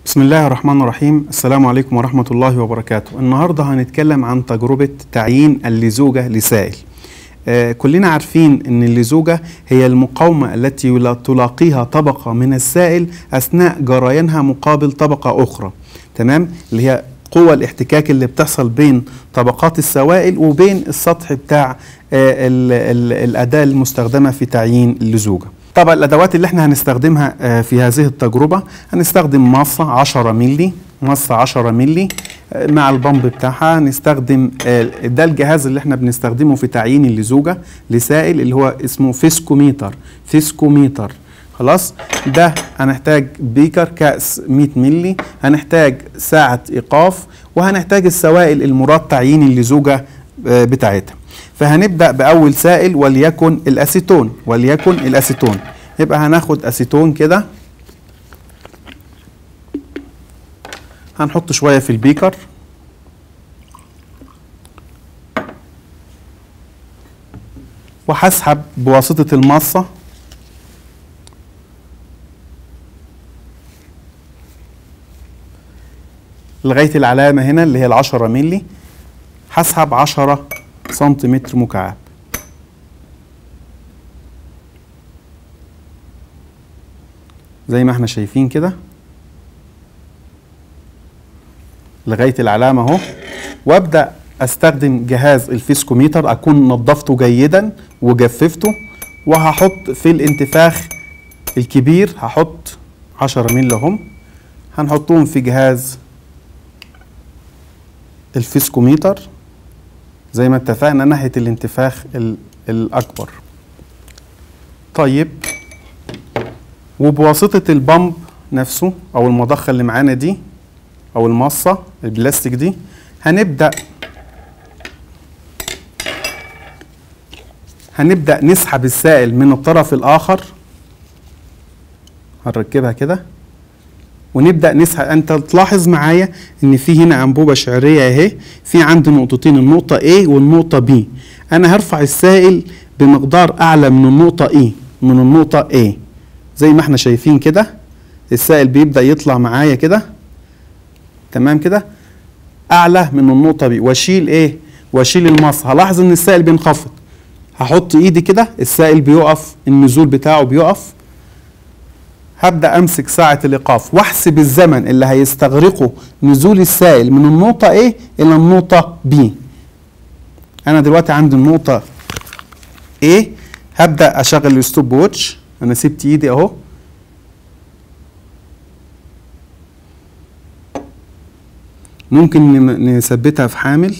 بسم الله الرحمن الرحيم السلام عليكم ورحمة الله وبركاته النهاردة هنتكلم عن تجربة تعيين اللزوجة لسائل آه كلنا عارفين ان اللزوجة هي المقاومة التي لا تلاقيها طبقة من السائل اثناء جريانها مقابل طبقة اخرى تمام اللي هي قوة الاحتكاك اللي بتحصل بين طبقات السوائل وبين السطح بتاع آه ال ال الأداة المستخدمة في تعيين اللزوجة طبعا الادوات اللي احنا هنستخدمها في هذه التجربه هنستخدم مصه 10 مللي مصه 10 مللي مع البمب بتاعها هنستخدم ده الجهاز اللي احنا بنستخدمه في تعيين اللزوجه لسائل اللي هو اسمه فيسكوميتر فيسكوميتر خلاص ده هنحتاج بيكر كأس 100 مللي هنحتاج ساعة إيقاف وهنحتاج السوائل المراد تعيين اللزوجة بتاعتها فهنبدا باول سائل وليكن الاسيتون وليكن الاسيتون يبقى هناخد اسيتون كده هنحط شويه في البيكر وهسحب بواسطه المصه لغايه العلامه هنا اللي هي العشرة ملي هسحب عشرة سنتيمتر مكعب زي ما احنا شايفين كده لغايه العلامه اهو وابدا استخدم جهاز الفيسكوميتر اكون نظفته جيدا وجففته وهحط في الانتفاخ الكبير هحط 10 مللي اهم هنحطهم في جهاز الفيسكوميتر زي ما اتفقنا ناحيه الانتفاخ الاكبر طيب وبواسطه البمب نفسه او المضخه اللي معانا دي او المصه البلاستيك دي هنبدا هنبدا نسحب السائل من الطرف الاخر هنركبها كده ونبدا نسحب انت تلاحظ معايا ان في هنا انبوبه شعريه اهي في عندي نقطتين النقطه A والنقطه B انا هرفع السائل بمقدار اعلى من النقطه E من النقطه A زي ما احنا شايفين كده السائل بيبدا يطلع معايا كده تمام كده اعلى من النقطه B واشيل ايه واشيل المص هلاحظ ان السائل بينخفض هحط ايدي كده السائل بيقف النزول بتاعه بيقف هبدا امسك ساعه الايقاف واحسب الزمن اللي هيستغرقه نزول السائل من النقطه A الى النقطه B انا دلوقتي عندي النقطه A هبدا اشغل الستوب ووتش انا سبت ايدي اهو ممكن نثبتها في حامل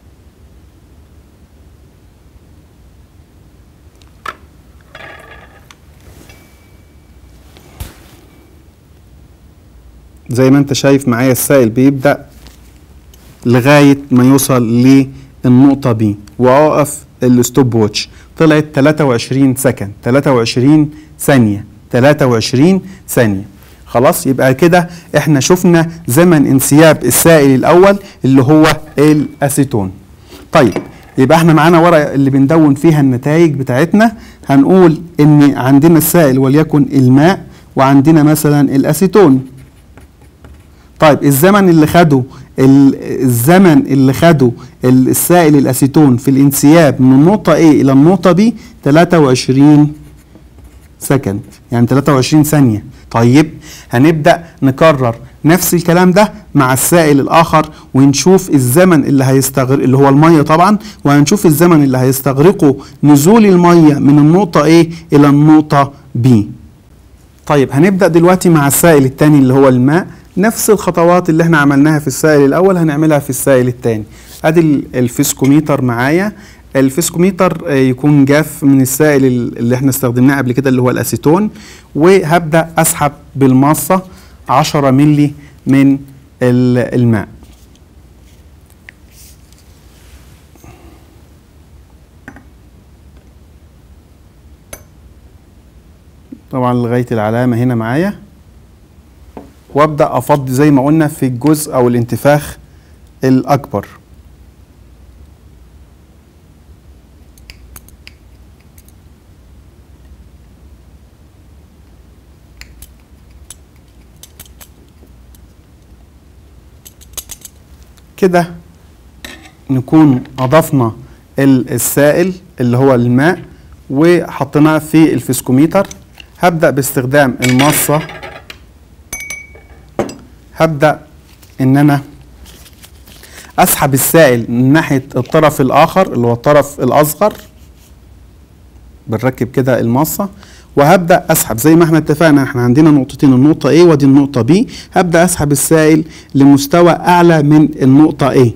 زي ما انت شايف معايا السائل بيبدا لغايه ما يوصل للنقطه بي واوقف الستوب ووتش طلعت 23 سكند 23 ثانيه 23 ثانيه خلاص يبقى كده احنا شفنا زمن انسياب السائل الاول اللي هو الاسيتون طيب يبقى احنا معانا ورقه اللي بندون فيها النتائج بتاعتنا هنقول ان عندنا السائل وليكن الماء وعندنا مثلا الاسيتون طيب الزمن اللي خده الزمن اللي خده السائل الاسيتون في الانسياب من النقطة A إلى النقطة B 23 سكند يعني 23 ثانية طيب هنبدأ نكرر نفس الكلام ده مع السائل الآخر ونشوف الزمن اللي هيستغرق اللي هو المية طبعا وهنشوف الزمن اللي هيستغرقه نزول المية من النقطة A إلى النقطة B طيب هنبدأ دلوقتي مع السائل الثاني اللي هو الماء نفس الخطوات اللي احنا عملناها في السائل الاول هنعملها في السائل الثاني ادي الفيسكوميتر معايا الفيسكوميتر يكون جاف من السائل اللي احنا استخدمناه قبل كده اللي هو الاسيتون وهبدا اسحب بالمصه 10 ملي من الماء طبعا لغايه العلامه هنا معايا وابدا افضي زي ما قلنا في الجزء او الانتفاخ الاكبر كده نكون اضفنا ال- السائل اللي هو الماء وحطيناه في الفسكوميتر هبدأ باستخدام المصة هبدأ ان انا اسحب السائل من ناحية الطرف الاخر اللي هو الطرف الاصغر بنركب كده المصة وهبدأ اسحب زي ما احنا اتفقنا احنا عندنا نقطتين النقطة A ودي النقطة B هبدأ اسحب السائل لمستوى اعلى من النقطة A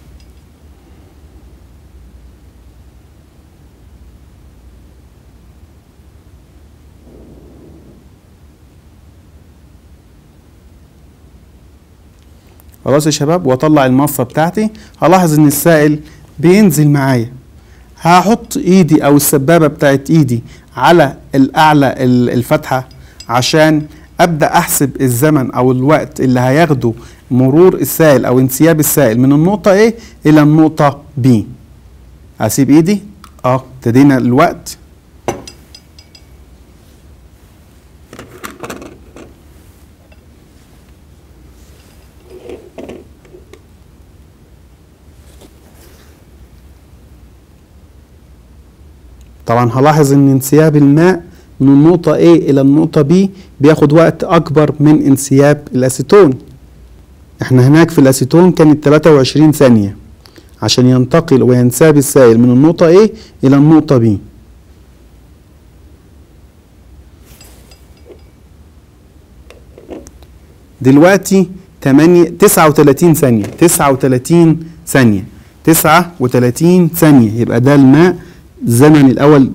خلاص يا شباب واطلع المصه بتاعتي هلاحظ ان السائل بينزل معايا هحط ايدي او السبابه بتاعت ايدي على الاعلى ال- الفتحه عشان ابدا احسب الزمن او الوقت اللي هياخده مرور السائل او انسياب السائل من النقطه A الى النقطه B اسيب ايدي اه ابتدينا الوقت طبعا هلاحظ ان انسياب الماء من النقطة A إلى النقطة B بياخد وقت أكبر من انسياب الأسيتون احنا هناك في الأسيتون كانت 23 ثانية عشان ينتقل وينساب السائل من النقطة A إلى النقطة B دلوقتي 8 39 ثانية 39 ثانية 39 ثانية يبقى ده الماء الزمن الأول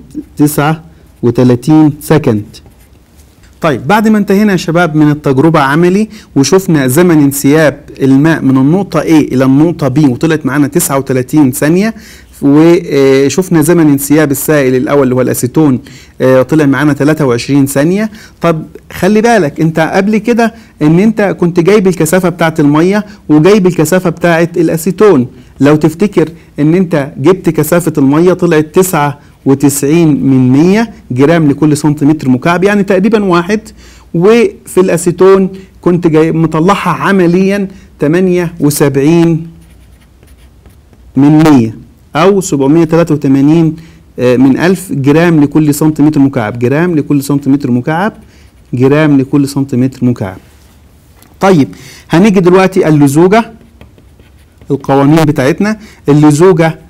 39 سكند طيب بعد ما انتهينا يا شباب من التجربة عملي وشفنا زمن انسياب الماء من النقطة A إلى النقطة B وطلعت معانا 39 ثانية وشفنا زمن انسياب السائل الأول اللي هو الأسيتون آه، طلع معانا 23 ثانية طب خلي بالك انت قبل كده ان انت كنت جايب الكثافة بتاعت المية وجايب الكثافة بتاعت الأسيتون لو تفتكر ان انت جبت كثافة المية طلعت 99 من 100 جرام لكل سنتيمتر مكعب يعني تقريبا واحد وفي الأسيتون كنت جاي مطلعها عمليا 78 من 100 أو 783 آه، من 1000 جرام لكل سنتيمتر مكعب جرام لكل سنتيمتر مكعب جرام لكل سنتيمتر مكعب طيب هنيجي دلوقتي اللزوجة القوانين بتاعتنا اللزوجة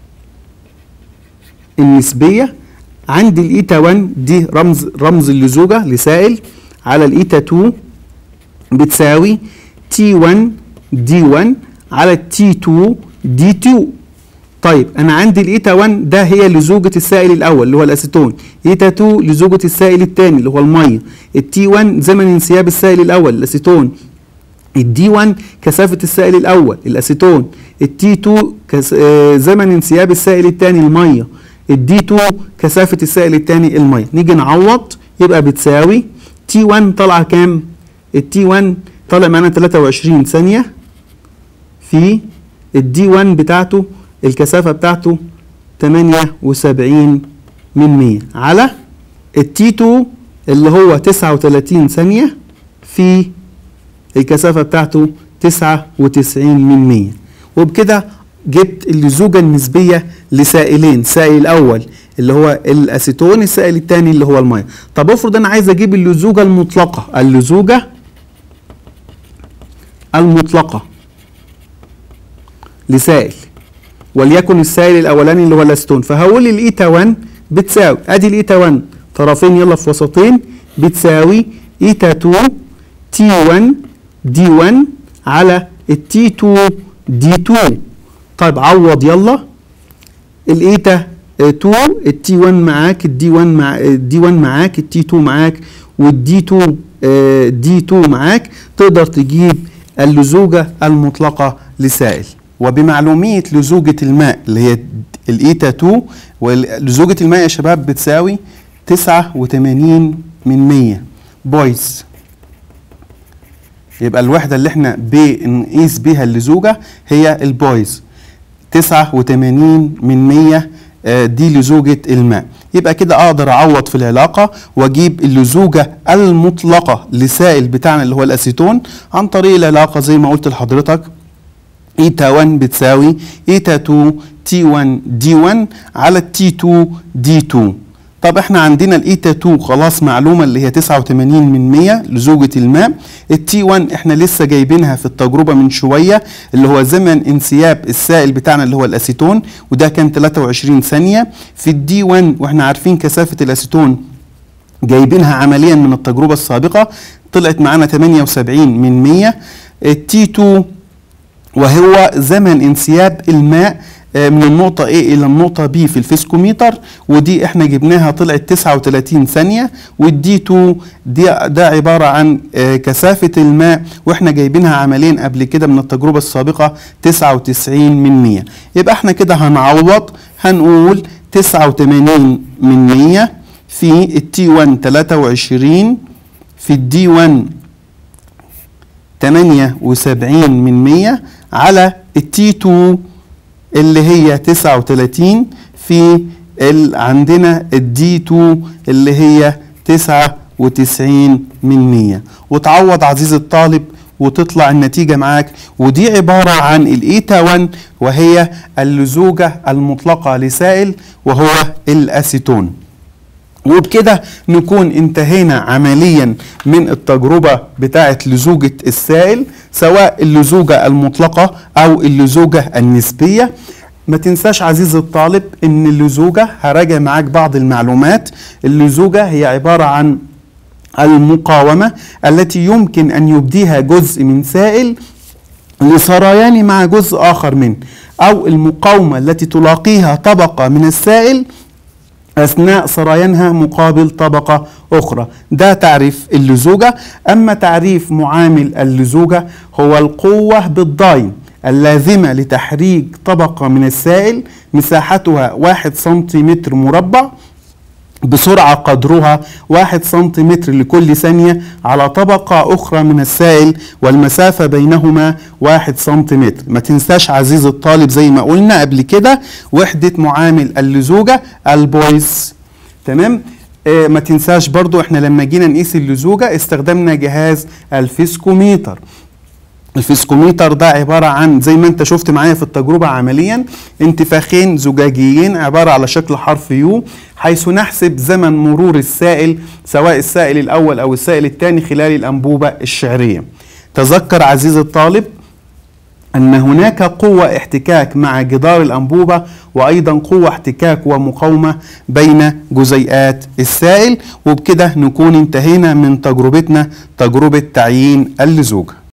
النسبية عندي الإيتا 1 دي رمز رمز اللزوجة لسائل على الإيتا 2 بتساوي تي 1 دي 1 على تي 2 دي 2 طيب انا عندي الايتا 1 ده هي لزوجة السائل الاول اللي هو الاسيتون ايتا 2 لزوجة السائل الثاني اللي هو الميه التي 1 زمن انسياب السائل الاول الاسيتون الدي 1 كثافة السائل الأول الأسيتون التي 2 كس... آه، زمن انسياب السائل الثاني المية الدي 2 كثافة السائل الثاني المية نيجي نعوض يبقى بتساوي تي 1 طالعة كام؟ التي 1 طالع معانا 23 ثانية في الدي 1 بتاعته الكثافة بتاعته 78 من 100 على التي 2 اللي هو 39 ثانية في الكثافة بتاعته 99 من 100 وبكده جبت اللزوجة النسبية لسائلين سائل الأول اللي هو الأسيتون السائل الثاني اللي هو المية طب افرض أنا عايز أجيب اللزوجة المطلقة اللزوجة المطلقة لسائل وليكن السائل الأولاني اللي هو الأسيتون فهقول الإيتا 1 بتساوي أدي الإيتا 1 طرفين يلا في وسطين بتساوي إيتا 2 تي 1 دي 1 على التي 2 دي 2 طيب عوض يلا الايتا 2 التي 1 معاك الدي 1 مع الدي 1 معاك التي 2 معاك والدي 2 دي 2 معاك تقدر تجيب اللزوجة المطلقة لسائل وبمعلومية لزوجة الماء اللي هي الايتا 2 ولزوجة الماء يا شباب بتساوي 89 من 100 بويز يبقى الوحدة اللي احنا بنقيس بيها اللزوجة هي البويز 89 من 100 آه، دي لزوجة الماء يبقى كده اقدر اعوض في العلاقة واجيب اللزوجة المطلقة لسائل بتاعنا اللي هو الاسيتون عن طريق العلاقة زي ما قلت لحضرتك ايتا 1 بتساوي ايتا 2 تي 1 دي 1 على التي 2 دي 2 طب احنا عندنا الايتا 2 خلاص معلومه اللي هي 89 من 100 لزوجة الماء التي 1 احنا لسه جايبينها في التجربه من شويه اللي هو زمن انسياب السائل بتاعنا اللي هو الاسيتون وده كان 23 ثانيه في الدي 1 واحنا عارفين كثافه الاسيتون جايبينها عمليا من التجربه السابقه طلعت معانا 78 من 100 التي 2 وهو زمن انسياب الماء من النقطة A إلى النقطة B في الفيسكوميتر ودي احنا جبناها طلعت 39 ثانية والدي 2 دي ده عبارة عن كثافة الماء واحنا جايبينها عمليا قبل كده من التجربة السابقة 99 من 100 يبقى احنا كده هنعوض هنقول 89 من 100 في التي 1 23 في الدي 1 78 من 100 على التي 2 اللي هي 39 في ال عندنا الدي 2 اللي هي 99 من 100 وتعوض عزيز الطالب وتطلع النتيجة معاك ودي عبارة عن الإيتا 1 وهي اللزوجة المطلقة لسائل وهو الأسيتون وبكده نكون انتهينا عمليا من التجربة بتاعة لزوجة السائل سواء اللزوجة المطلقة أو اللزوجة النسبية ما تنساش عزيزي الطالب ان اللزوجة هراجع معاك بعض المعلومات اللزوجة هي عبارة عن المقاومة التي يمكن أن يبديها جزء من سائل لسريان مع جزء آخر منه أو المقاومة التي تلاقيها طبقة من السائل أثناء سريانها مقابل طبقة أخرى ده تعريف اللزوجة أما تعريف معامل اللزوجة هو القوة بالضاين اللازمة لتحريك طبقة من السائل مساحتها واحد سنتيمتر مربع بسرعة قدرها واحد سنتيمتر لكل ثانية على طبقة أخرى من السائل والمسافة بينهما واحد سنتيمتر ما تنساش عزيز الطالب زي ما قلنا قبل كده وحدة معامل اللزوجة البويز تمام آه ما تنساش برضو احنا لما جينا نقيس اللزوجة استخدمنا جهاز الفيسكوميتر الفيسكوميتر ده عبارة عن زي ما انت شفت معايا في التجربة عمليا انتفاخين زجاجيين عبارة على شكل حرف يو حيث نحسب زمن مرور السائل سواء السائل الأول أو السائل الثاني خلال الأنبوبة الشعرية تذكر عزيزي الطالب أن هناك قوة احتكاك مع جدار الأنبوبة وأيضا قوة احتكاك ومقاومة بين جزيئات السائل وبكده نكون انتهينا من تجربتنا تجربة تعيين اللزوجة